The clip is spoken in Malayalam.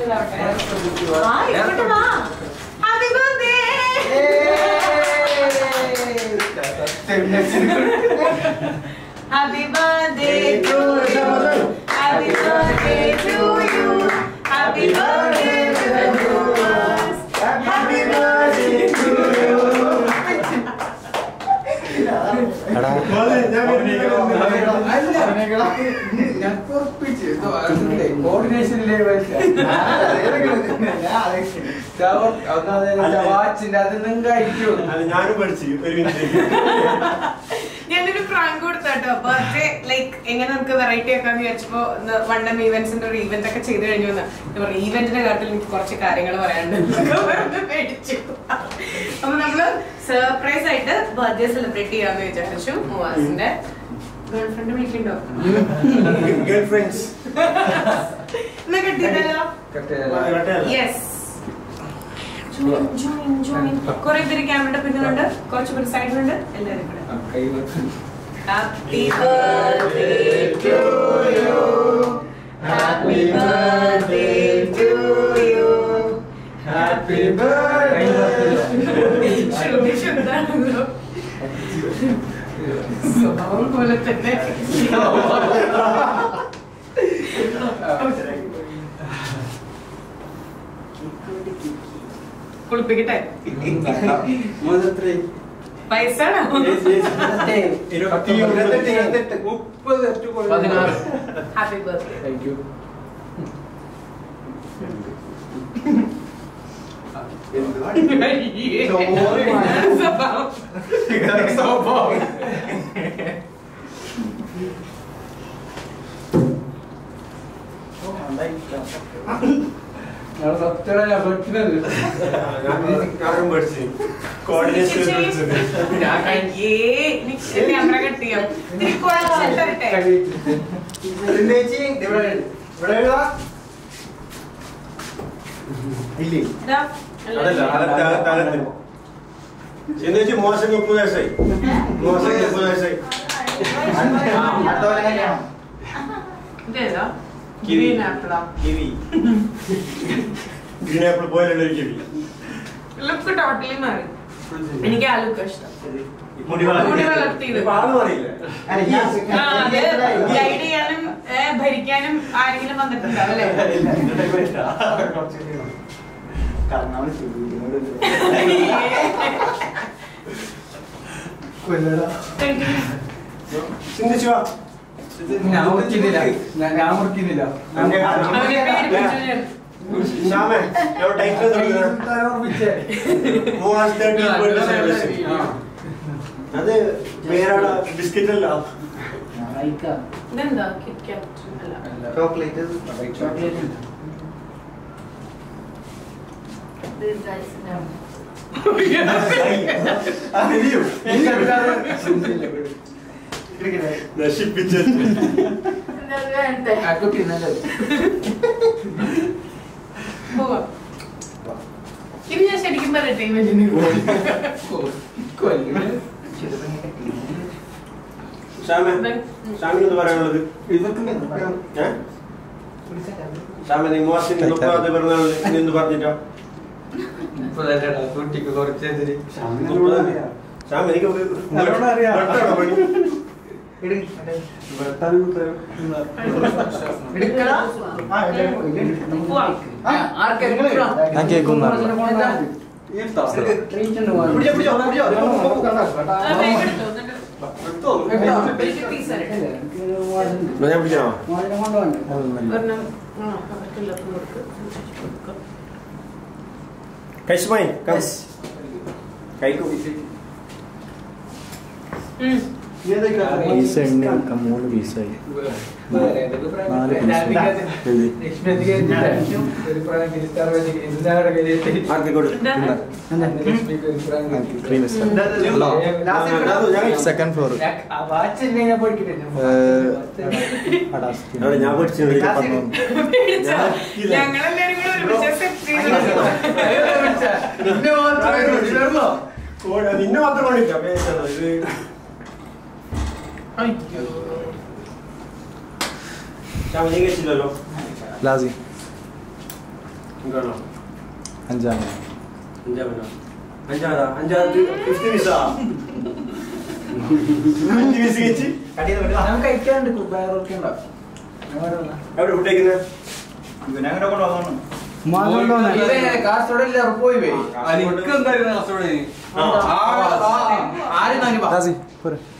മനസ്സിലാവട്ടെ ആ ഇങ്ങോട്ട് വാ happy birthday happy birthday to you happy birthday to you happy birthday to us happy birthday to you വാച്ചിന്റെ അത് നിങ്ങൾക്ക് അത് ഞാനും പഠിച്ചു ഒരു മിനിറ്റ് ഞാനൊരു പ്രാങ്ക് കൊടുത്താട്ടോ ബർത്ത്ഡേ ലൈക്ക് എങ്ങനെ നമുക്ക് വെറൈറ്റി ആക്കാന്ന് വിചാരിച്ചപ്പോ വൺ ടൈം ഈവെന്റ്സിന്റെ ഒരു ഈവന്റ് ഒക്കെ ചെയ്തു കഴിഞ്ഞു എന്ന് ഞാൻ പറഞ്ഞു ഈവെന്റിന്റെ കാര്യത്തിൽ എനിക്ക് കുറച്ച് കാര്യങ്ങൾ പറയാനുണ്ട് എന്നൊക്കെ പറഞ്ഞ് പേടിച്ചു അപ്പൊ നമ്മള് സർപ്രൈസ് ആയിട്ട് ബർത്ത്ഡേ സെലിബ്രേറ്റ് ചെയ്യാന്ന് വിചാരിച്ചു മുവാസിന്റെ ഗേൾഫ്രണ്ട് വിളിക്കണ്ടോ ഗേൾ ഫ്രണ്ട്സ് എന്നാ കിട്ടിയതല്ലോ യെസ് കുറെ പേര് ക്യാമറയുടെ പിന്നിലുണ്ട് കുറച്ച് പേര് സൈഡിലുണ്ട് എല്ലാവരും കൂടെ Happy birthday to you. Happy birthday to you. Happy Shruti ശുദ്ധാണല്ലോ. സ്വഭാവം പോലെ തന്നെ കുളിപ്പിക്കട്ടെ പൈസ പതിനാറ് ഹാപ്പി ബർത്ത്ഡേ താങ്ക് യു ഞങ്ങൾ സത്യം ഞാൻ പഠിക്കുന്നത് ഞാനും പഠിച്ചു കോർഡിനേഷൻ ഞാൻ കഴി- ക്യാമറ കട്ട് ചെയ്യാം ഇത്തിരി കുഴച്ച് തരട്ടെ ഇതാ, അതല്ല അകത്ത് അകത്ത് അകത്ത് ചെന്നേച്ചി മോശം മുപ്പത് വയസ്സായി മോശം മുപ്പത് വയസ്സായി ഇതേതാ കിവി. ഗ്രീൻ ആപ്പിളാ കിവി ഗ്രീൻ ആപ്പിൾ പോലുള്ള ഒരു കിവി ലുക്ക് ടോട്ടലി മാറി എനിക്ക് ആ ലുക്ക് ഇഷ്ടം മുടി മുടി വളർത്തിയത്. പാടും അറിയില്ല ആ, അത് ഗൈഡ് ചെയ്യാനും ഏ, ഭരിക്കാനും ആരെങ്കിലും വന്നിട്ടുണ്ടാവും അല്ലേ ചിന്തിച്ചു വാ ഞാൻ മുറിക്കുന്നില്ല ഞാൻ- ഞാൻ മുറിക്കുന്നില്ല അവന്റെ അവനെ പേടിപ്പിച്ചു ഞാൻ. ശ്യാമേ എവിടെ ടൈറ്റിൽ മൂവായിരത്തി എണ്ണൂറ്റി സർവീസ് അത് പേരാണ് ബിസ്ക്കറ്റ് അല്ല ഇതെന്താ കിറ്റ് കാറ്റ് അല്ല ചോക്ലേറ്റ് നശിപ്പിച്ച ആ കുട്ടി നല്ലത് പോവാം ഇത് ഞാൻ ശരിക്കും പറയട്ടെ ഇവന്റിന് കൊല്ലുന്നു ശ്യാമേ ശ്യാമിന് എന്ത് പറയാനുള്ളത് ഏ? ശ്യാമേ നീ മൂവാസിന്റെ മുപ്പതാമത്തെ പിറന്നാളിൽ നീ എന്ത് പറഞ്ഞിട്ടോ ഇപ്പൊ തന്നെടാ കുട്ടിക്ക് കുറച്ച് എതിര് ശ്യാം എനിക്ക് ഒരു- നല്ലോണം അറിയാം. വെട്ടാണോ പണി? ഞാൻ കേക്കും പീസ് തരട്ടെ ഞാൻ പിടിക്കാമോ ഒരെണ്ണം ആ അവർക്കെല്ലാവർക്കും കൊടുക്ക് കൊടുക്ക്. കൈസ്മൈൻ കസ് കൈക്കു ഉം. പീസ് എണ്ണ വെക്കാം മൂന്ന് പീസായി നാല് ആർക്കി കൊടു എന്താണ്? ത്രീ സെക്കൻഡ് ഫ്ലോർ അവിടെ ഞാൻ പഠിച്ചു പേടിച്ചോ? ഞങ്ങളെല്ലാരും കൂടെ ഒരുമിച്ച് സെറ്റ് ചെയ്തു നിന്നെ മാത്രം കൊണ്ടിട്ടാ പേശാണോ ഇത് അയ്യോ ശ്യാം നീ കഴിച്ചില്ലല്ലോ ലാസി എന്താണോ അഞ്ചാമത് അഞ്ചാമനോ അഞ്ചാമതാ അഞ്ചാമത് ഫിഫ്ത്ത് വിസ അഞ്ച് വിസ വെച്ച് നമുക്ക് കഴിക്കാണ്ട് വേറൊക്കെ ഉണ്ടാവും എവിടെ വിട്ടേക്കുന്നത് ഇവനങ്ങനെ കൊണ്ടുവന്നു കാസർഗോഡ് എല്ലാവരും പോയി പോയി എനിക്ക് എന്തായിരുന്നു കാസർഗോഡ് ആ. ആരും നാല് റാസി പോരെ